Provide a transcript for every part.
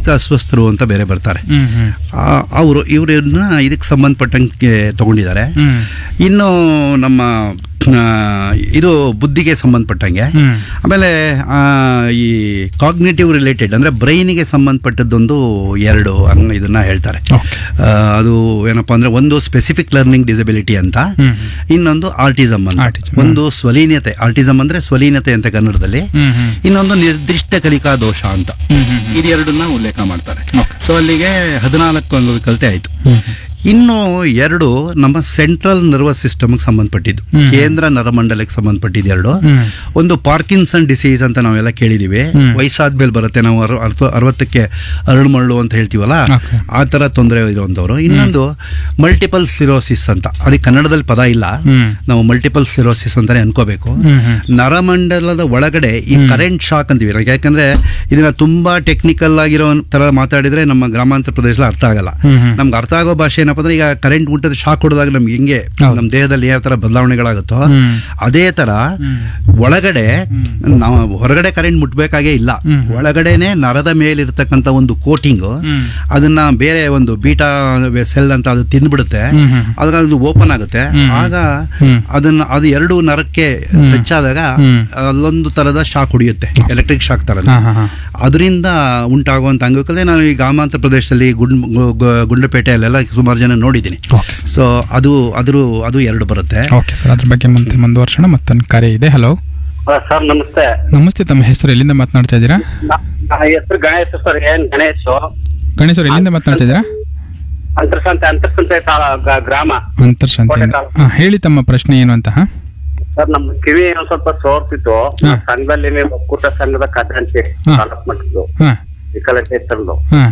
ಮಾನಸಿಕ ಅಸ್ವಸ್ಥರು ಅಂತ ಬೇರೆ ಬರ್ತಾರೆ ಹ್ಮ್ ಹ್ಮ್ ಅವರು ಇವರನ್ನ ಇದಕ್ಕೆ ಸಂಬಂಧಪಟ್ಟಂಗೆ ತಗೊಂಡಿದ್ದಾರೆ ಹ್ಮ್ ಇನ್ನು ನಮ್ಮ ಆ, ಇದು ಬುದ್ಧಿಗೆ ಸಂಬಂಧಪಟ್ಟಂಗೆ ಹ್ಮ್ ಆಮೇಲೆ ಆ, ಈ ಕಾಗ್ನೇಟಿವ್ ರಿಲೇಟೆಡ್ ಅಂದರೆ ಬ್ರೈನಿಗೆ ಸಂಬಂಧಪಟ್ಟದ್ದೊಂದು ಎರಡು ಹಂಗೆ ಇದನ್ನ ಹೇಳ್ತಾರೆ Okay. ಆ, ಅದು ಏನಪ್ಪ ಅಂದರೆ ಒಂದು ಸ್ಪೆಸಿಫಿಕ್ ಲರ್ನಿಂಗ್ ಡಿಸಬಿಲಿಟಿ ಅಂತ ಹ್ಮ್. ಇನ್ನೊಂದು ಆರ್ಟಿಸಮ್ ಅಂತ Autism. ಒಂದು ಸ್ವಲೀನತೆ ಆರ್ಟಿಸಮ್ ಅಂದರೆ ಸ್ವಲೀನತೆ ಅಂತ ಕನ್ನಡದಲ್ಲಿ ಹ್ಮ್ ಹ್ಮ್ ಇನ್ನೊಂದು ನಿರ್ದಿಷ್ಟ ಕಲಿಕಾ ದೋಷ ಅಂತ ಹ್ಮ್ ಹ್ಮ್ ಇದೆರಡನ್ನ ಉಲ್ಲೇಖ ಮಾಡ್ತಾರೆ Okay. ಸೊ ಅಲ್ಲಿಗೆ ಹದಿನಾಲ್ಕು ಅಂಗವಿಕಲತೆ ಆಯಿತು ಹ್ಮ್ ಇನ್ನು ಎರಡು ನಮ್ಮ ಸೆಂಟ್ರಲ್ ನರ್ವಸ್ ಸಿಸ್ಟಮ್ಗೆ ಸಂಬಂಧಪಟ್ಟಿದ್ದು ಹ್ಮ್. ಕೇಂದ್ರ ನರಮಂಡಲಕ್ಕೆ ಸಂಬಂಧಪಟ್ಟಿದ್ದು ಎರಡು ಹ್ಮ್. ಒಂದು ಪಾರ್ಕಿನ್ಸನ್ ಡಿಸೀಸ್ ಅಂತ ನಾವೆಲ್ಲ ಕೇಳಿದೀವಿ ಹ್ಮ್. ವಯಸ್ಸಾದ್ಮೇಲೆ ಬರುತ್ತೆ ನಾವು ಅರ- ಅರ್ಥ ಅರವತ್ತಕ್ಕೆ ಅರಳುಮಳ್ಳು ಅಂತ ಹೇಳ್ತೀವಲ್ಲ Okay. ಆ ಥರ ತೊಂದರೆ ಇರುವಂಥವ್ರು ಇನ್ನೊಂದು ಮಲ್ಟಿಪಲ್ ಸ್ಲಿರೋಸಿಸ್ ಅಂತ ಅದಕ್ಕೆ ಕನ್ನಡದಲ್ಲಿ ಪದ ಇಲ್ಲ ಹ್ಮ್. ನಾವು ಮಲ್ಟಿಪಲ್ ಸ್ಲಿರೋಸಿಸ್ ಅಂತಾನೆ ಅನ್ಕೋಬೇಕು ಹ್ಮ್ ಹ್ಮ್ ನರಮಂಡಲದ ಒಳಗಡೆ ಈ ಕರೆಂಟ್ ಶಾಕ್ ಅಂತೀವಿ ನಾವು ಯಾಕಂದ್ರೆ ಇದನ್ನ ತುಂಬಾ ಟೆಕ್ನಿಕಲ್ ಆಗಿರೋ ತರ ಮಾತಾಡಿದ್ರೆ ನಮ್ಮ ಗ್ರಾಮಾಂತರ ಪ್ರದೇಶದಲ್ಲಿ ಅರ್ಥ ಆಗಲ್ಲ ಹ್ಮ್ ಹ್ಮ್. ನಮ್ಗೆ ಅರ್ಥ ಆಗೋ ಭಾಷೆ ಏನಪ್ಪ ಅಂದ್ರೆ ಈಗ ಕರೆಂಟ್ ಮುಟ್ಟದ ಶಾಕ್ ಹೊಡೆದಾಗ ನಮ್ಗೆ ಹಿಂಗೆ ಹೌದು. ನಮ್ಮ ದೇಹದಲ್ಲಿ ಯಾವ ತರ ಬದಲಾವಣೆಗಳಾಗುತ್ತೋ ಹ್ಮ್. ಅದೇ ತರ ಹ್ಮ್. ಒಳಗಡೆ ನಾವು ಹೊರಗಡೆ ಕರೆಂಟ್ ಮುಟ್ಬೇಕಾಗೇ ಇಲ್ಲ ಹ್ಮ್. ಒಳಗಡೆನೆ ನರದ ಮೇಲಿರ್ತಕ್ಕಂಥ ಒಂದು ಕೋಟಿಂಗ್ ಹ್ಮ್. ಅದನ್ನ ಬೇರೆ ಒಂದು ಬೀಟಾ ಸೆಲ್ ಅಂತ ಅದು ತಿಂದ್ಬಿಡುತ್ತೆ ಹ್ಮ್ ಹ್ಮ್. ಆಗ ಅದು ಓಪನ್ ಆಗುತ್ತೆ ಹ್ಮ್. ಆಗ ಹ್ಮ್. ಅದನ್ನ ಅದು ಎರಡು ನರಕ್ಕೆ ಹ್ಮ್. ಟಚ್ ಆದಾಗ ಹ್ಮ್. ಅಲ್ಲೊಂದು ತರದ ಶಾಕ್ ಹೊಡಿಯುತ್ತೆ ಎಲೆಕ್ಟ್ರಿಕ್ ಶಾಕ್ ತರ ಹಾ ಹಾ ಹಾ ಅದರಿಂದ ಉಂಟಾಗುವಂತ ಅಂಗವಿಕಲತೆ ನಾನು ಈ ಗ್ರಾಮಾಂತರ ಪ್ರದೇಶದಲ್ಲಿ ಗುಂಡ್ ಗು- ಗು- ಗುಂಡ್ಲುಪೇಟೆಯಲ್ಲೆಲ್ಲ ಸುಮಾರು ಜನ ನೋಡಿದ್ದೀನಿ ಓಕೆ ಸರ್ ಸೊ ಅದು ಅದ್ರ ಅದು ಎರಡು ಬರುತ್ತೆ ಓಕೆ ಸರ್ ಅದ್ರ ಬಗ್ಗೆ ಮತ್ತೆ ಮುಂದುವರ್ಸೋಣ ಮತ್ತೊಂದು ಕರೆ ಇದೆ ಹಲೋ ಸರ್ ನಮಸ್ತೆ ನಮಸ್ತೆ ತಮ್ಮ ಹೆಸರು ಎಲ್ಲಿಂದ ಮಾತನಾಡ್ತಾ ಇದ್ದೀರಾ ನ- ನನ್ನ ಹೆಸರು ಗಣೇಶ್ ಸರ್ ಏನ್ ಗಣೇಶ್ ಗಣೇಶ್ ಅವ್ರು ಎಲ್ಲಿಂದ ಮಾತನಾಡ್ತಾ ಇದ್ದೀರಾ ಅಂತರ್ಸಂತೆ ಅಂತರ್ಸಂತೆ ತಾ- ಗ- ಗ್ರಾಮ ಅಂತರ್ಶಾಂತಿಯಿಂದ ಹಾಂ ಹೇಳಿ ತಮ್ಮ ಪ್ರಶ್ನೆ ಏನು ಅಂತ ಹಾಂ ಸರ್ ನಮ್ ಕಿವಿ ಒಂದ್ ಸ್ವಲ್ಪ ಸೋರ್ತಿತ್ತು ಹಾ. ಸಂಘದಲ್ಲಿ ನೀವು ಒಕ್ಕೂಟ ಸಂಘದ ಖಜಾಂಚಿ ಹಾ. ತಾಲೂಕ್ ಮಟ್ಟದ್ದು ಹಾಂ ವಿಕಲಚೇತನದು ಹಾಂ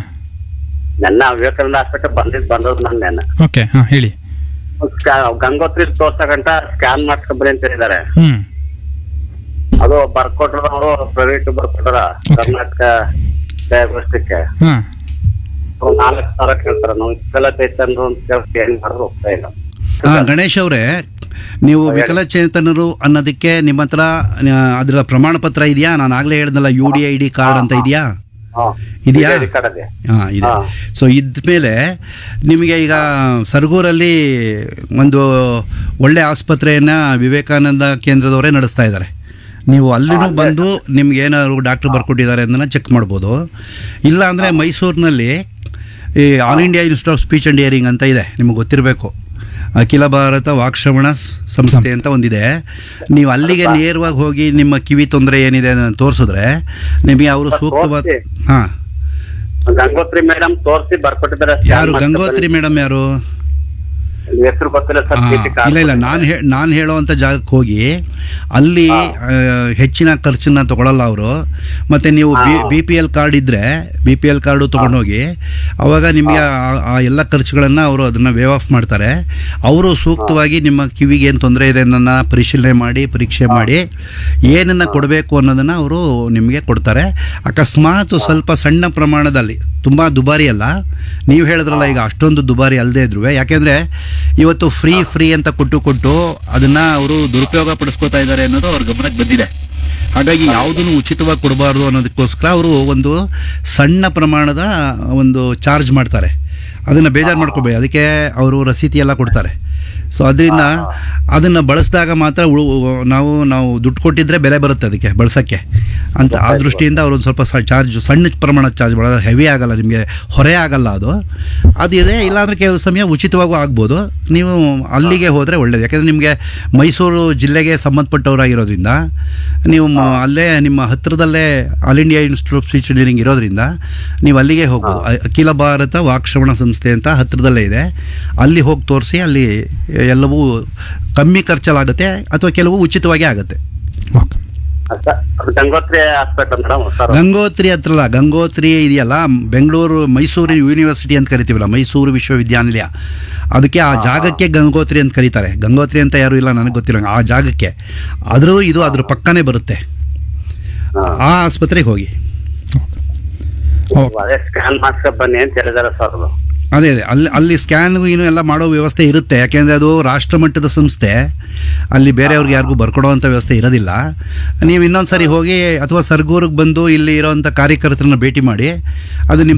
ನನ್ನ ವಿವೇಕಾನಂದ ಹಾಸ್ಪಿಟಲ್ ಬಂದಿದ್ ಬಂದದ್ ನನ್ ನೆನ್ನ ಓಕೆ ಹಾಂ ಹೇಳಿ ಗಂಗೋತ್ರಿ ತೋರ್ಸಕಂಟ ಸ್ಕ್ಯಾನ್ ಮಾಡ್ಸ್ಕೊಂಬರಿ ಅಂತ ಹೇಳಿದಾರೆ ಹ್ಞೂ ಅದು ಬರ್ಕೊಟ್ರ ಅವರು ಪ್ರೈವೇಟ್ ಬರ್ಕೊಟ್ರ ಕರ್ನಾಟಕ ಡಯಾಗ್ನೋಸ್ಟಿಕ್ ಹಾಂ ನಾಲ್ಕು ಸಾವಿರ ಕೇಳ್ತಾರ ನಾವು ವಿಕಲಚೇತನರು ಅಂತ ಕೇಳಿ ಏನ್ ಮಾಡಿದ್ರು ಹೋಗ್ತಾ ಇಲ್ಲ ಹಾ ಗಣೇಶ್ ಅವರೇ ನೀವು ವಿಕಲಚೇತನರು ಅನ್ನೋದಕ್ಕೆ ನಿಮ್ಮ ಹತ್ರ ಆ, ಅದರ ಪ್ರಮಾಣ ಪತ್ರ ಇದೆಯಾ ನಾನು ಆಗ್ಲೇ ಹೇಳ್ದಲ್ಲ U D I D card ಅಂತ ಇದೆಯಾ ಹಾ. ಇದೆಯಾ? ಇದೆ, ಕಡದೆ. ಹಾಂ ಇದೆ ಹಾ. ಸೊ ಇದ್ಮೇಲೆ ನಿಮಗೆ ಈಗ ಸರಗೂರಲ್ಲಿ ಒಂದು ಒಳ್ಳೆ ಆಸ್ಪತ್ರೆಯನ್ನು ವಿವೇಕಾನಂದ ಕೇಂದ್ರದವರೇ ನಡೆಸ್ತಾ ಇದ್ದಾರೆ ನೀವು ಅಲ್ಲಿನೂ ಬಂದು ನಿಮ್ಗೆ ಏನಾದ್ರು ಡಾಕ್ಟ್ರ್ ಬರ್ಕೊಟ್ಟಿದ್ದಾರೆ ಅದನ್ನು ಚೆಕ್ ಮಾಡ್ಬೋದು ಇಲ್ಲ ಅಂದರೆ ಮೈಸೂರಿನಲ್ಲಿ ಈ All India Institute of Speech and Hearing ಅಂತ ಇದೆ ನಿಮಗೆ ಗೊತ್ತಿರಬೇಕು ಅಖಿಲ ಭಾರತ ವಾಕ್ಶ್ರವಣ ಸ್- ಸಂಸ್ಥೆ ಅಂತ ಒಂದಿದೆ ನೀವು ಅಲ್ಲಿಗೆ ನೇರವಾಗಿ ಹೋಗಿ ನಿಮ್ಮ ಕಿವಿ ತೊಂದರೆ ಏನಿದೆ ಅದನ್ನು ತೋರಿಸಿದ್ರೆ ನಿಮಗೆ ಅವರು ಸೂಕ್ತವಾದ ತೋರ್ಸಿ. ಹಾಂ ಗಂಗೋತ್ರಿ ಮೇಡಮ್ ತೋರಿಸಿ ಬರ್ಕೊಟ್ಟಿದ್ದಾರೆ ಯಾರು ಗಂಗೋತ್ರಿ ಮೇಡಮ್ ಯಾರು ಹೆಸರು ಗೊತ್ತಿಲ್ಲ ಸರ್ ಆ, ಚೀಟಿ ಕಾರ್ಡ್ ಇಲ್ಲ ಇಲ್ಲ ನಾನು ಹೇ ನಾನು ಹೇಳೋವಂಥ ಜಾಗಕ್ಕೆ ಹೋಗಿ ಅಲ್ಲಿ ಆ, ಹೆಚ್ಚಿನ ಖರ್ಚನ್ನ ತಗೊಳ್ಳಲ್ಲ ಅವರು ಮತ್ತು ನೀವು B B P L card ಇದ್ದರೆ ಬಿ ಪಿ ಎಲ್ ಕಾರ್ಡು ತೊಗೊಂಡೋಗಿ ಅವಾಗ ನಿಮಗೆ ಆ- ಆ ಎಲ್ಲ ಖರ್ಚುಗಳನ್ನು ಅವರು ಅದನ್ನು ವೇವ್ ಆಫ್ ಮಾಡ್ತಾರೆ ಅವರು ಸೂಕ್ತವಾಗಿ ನಿಮ್ಮ ಕಿವಿಗೆ ಏನು ತೊಂದರೆ ಇದೆ ಅನ್ನೋದನ್ನ ಪರಿಶೀಲನೆ ಮಾಡಿ ಪರೀಕ್ಷೆ ಮಾಡಿ ಏನನ್ನು ಕೊಡಬೇಕು ಅನ್ನೋದನ್ನು ಅವರು ನಿಮಗೆ ಕೊಡ್ತಾರೆ ಅಕಸ್ಮಾತ್ ಸ್ವಲ್ಪ ಸಣ್ಣ ಪ್ರಮಾಣದಲ್ಲಿ ತುಂಬ ದುಬಾರಿ ಅಲ್ಲ ನೀವು ಹೇಳಿದ್ರಲ್ಲ ಈಗ ಅಷ್ಟೊಂದು ದುಬಾರಿ ಅಲ್ಲದೆ ಇದ್ರು ಯಾಕೆಂದರೆ ಇವತ್ತು ಫ್ರೀ ಫ್ರೀ ಅಂತ ಕೊಟ್ಟು ಕೊಟ್ಟು ಅದನ್ನು ಅವರು ದುರುಪಯೋಗ ಪಡಿಸ್ಕೋತಾ ಇದ್ದಾರೆ ಅನ್ನೋದು ಅವ್ರ ಗಮನಕ್ಕೆ ಬಂದಿದೆ ಹಾಗಾಗಿ ಯಾವುದನ್ನು ಉಚಿತವಾಗಿ ಕೊಡಬಾರ್ದು ಅನ್ನೋದಕ್ಕೋಸ್ಕರ ಅವರು ಒಂದು ಸಣ್ಣ ಪ್ರಮಾಣದ ಒಂದು ಚಾರ್ಜ್ ಮಾಡ್ತಾರೆ ಅದನ್ನು ಬೇಜಾರು ಮಾಡ್ಕೋಬೇಡಿ ಅದಕ್ಕೆ ಅವರು ರಸೀತಿ ಎಲ್ಲ ಕೊಡ್ತಾರೆ ಸೊ ಅದರಿಂದ ಅದನ್ನು ಬಳಸಿದಾಗ ಮಾತ್ರ ಉಳು ನಾವು ನಾವು ದುಡ್ಡು ಕೊಟ್ಟಿದ್ರೆ ಬೆಲೆ ಬರುತ್ತೆ ಅದಕ್ಕೆ ಬಳಸೋಕ್ಕೆ ಅಂತ ಆ ದೃಷ್ಟಿಯಿಂದ ಅವರು ಒಂದು ಸ್ವಲ್ಪ ಸ ಚಾರ್ಜ್ ಸಣ್ಣ ಪ್ರಮಾಣದ ಚಾರ್ಜ್ ಭಾಳ ಹೆವಿ ಆಗಲ್ಲ ನಿಮಗೆ ಹೊರೆ ಆಗಲ್ಲ ಅದು ಅದು ಇದೆ ಇಲ್ಲಾಂದರೆ ಕೆಲವು ಸಮಯ ಉಚಿತವಾಗೂ ಆಗ್ಬೋದು ನೀವು ಅಲ್ಲಿಗೆ ಹೋದರೆ ಒಳ್ಳೆಯದು ಯಾಕೆಂದರೆ ನಿಮಗೆ ಮೈಸೂರು ಜಿಲ್ಲೆಗೆ ಸಂಬಂಧಪಟ್ಟವರಾಗಿರೋದ್ರಿಂದ ನೀವು ಮ- ಅಲ್ಲೇ ನಿಮ್ಮ ಹತ್ತಿರದಲ್ಲೇ All India Institute of Speech Engineering ಇರೋದ್ರಿಂದ ನೀವು ಅಲ್ಲಿಗೆ ಹೋಗ್ಬೋದು ಅ- ಅಖಿಲ ಭಾರತ ವಾಕ್ಶ್ರವಣ ಸಂಸ್ಥೆ ಅಂತ ಹತ್ತಿರದಲ್ಲೇ ಇದೆ ಅಲ್ಲಿ ಹೋಗಿ ತೋರಿಸಿ ಅಲ್ಲಿ ಎಲ್ಲವೂ ಕಮ್ಮಿ ಖರ್ಚಲ್ಲಾಗುತ್ತೆ ಅಥವಾ ಕೆಲವು ಉಚಿತವಾಗಿ ಆಗುತ್ತೆ okay Gangotri hospital madam sir Gangotri ಹತ್ರಲ್ಲ ಗಂಗೋತ್ರಿ ಇದೆಯಲ್ಲ ಬೆಂಗಳೂರು ಮೈಸೂರು ಯೂನಿವರ್ಸಿಟಿ ಅಂತ ಕರಿತೀವಲ್ಲ ಮೈಸೂರು ವಿಶ್ವವಿದ್ಯಾನಿಲಯ ಅದಕ್ಕೆ ಆ ಜಾಗಕ್ಕೆ ಗಂಗೋತ್ರಿ ಅಂತ ಕರೀತಾರೆ ಗಂಗೋತ್ರಿ ಅಂತ ಯಾರು ಇಲ್ಲ ನನಗೆ ಗೊತ್ತಿಲ್ಲ ಆ ಜಾಗಕ್ಕೆ ಆದರೂ ಇದು ಅದ್ರ ಪಕ್ಕನೇ ಬರುತ್ತೆ ಆ ಆಸ್ಪತ್ರೆಗೆ ಹೋಗಿ ಓಕೆ ಅದೇ ಸ್ಕ್ಯಾನ್ ಮಾಡ್ಸ್ಕೊಂಡ್ ಬನ್ನಿ ಅಂತ ಹೇಳಿದಾರೆ ಸರ್ ಅದು ಅದೇ ಅದೇ ಅಲ್ಲಿ ಅಲ್ಲಿ ಸ್ಕ್ಯಾನ್ ಏನು ಎಲ್ಲ ಮಾಡೋ ವ್ಯವಸ್ಥೆ ಇರುತ್ತೆ ಯಾಕೆಂದರೆ ಅದು ರಾಷ್ಟ್ರಮಟ್ಟದ ಸಂಸ್ಥೆ ಅಲ್ಲಿ ಬೇರೆಯವ್ರಿಗೆ ಯಾರಿಗೂ ಬರ್ಕೊಡೋವಂಥ ವ್ಯವಸ್ಥೆ ಇರೋದಿಲ್ಲ ನೀವು ಇನ್ನೊಂದು ಸರಿ ಹೋಗಿ ಅಥವಾ ಸರ್ಗೂರಿಗೆ ಬಂದು ಇಲ್ಲಿ ಇರೋವಂಥ ಕಾರ್ಯಕರ್ತರನ್ನ ಭೇಟಿ ಮಾಡಿ ಅದು ನಿಮ್ಮ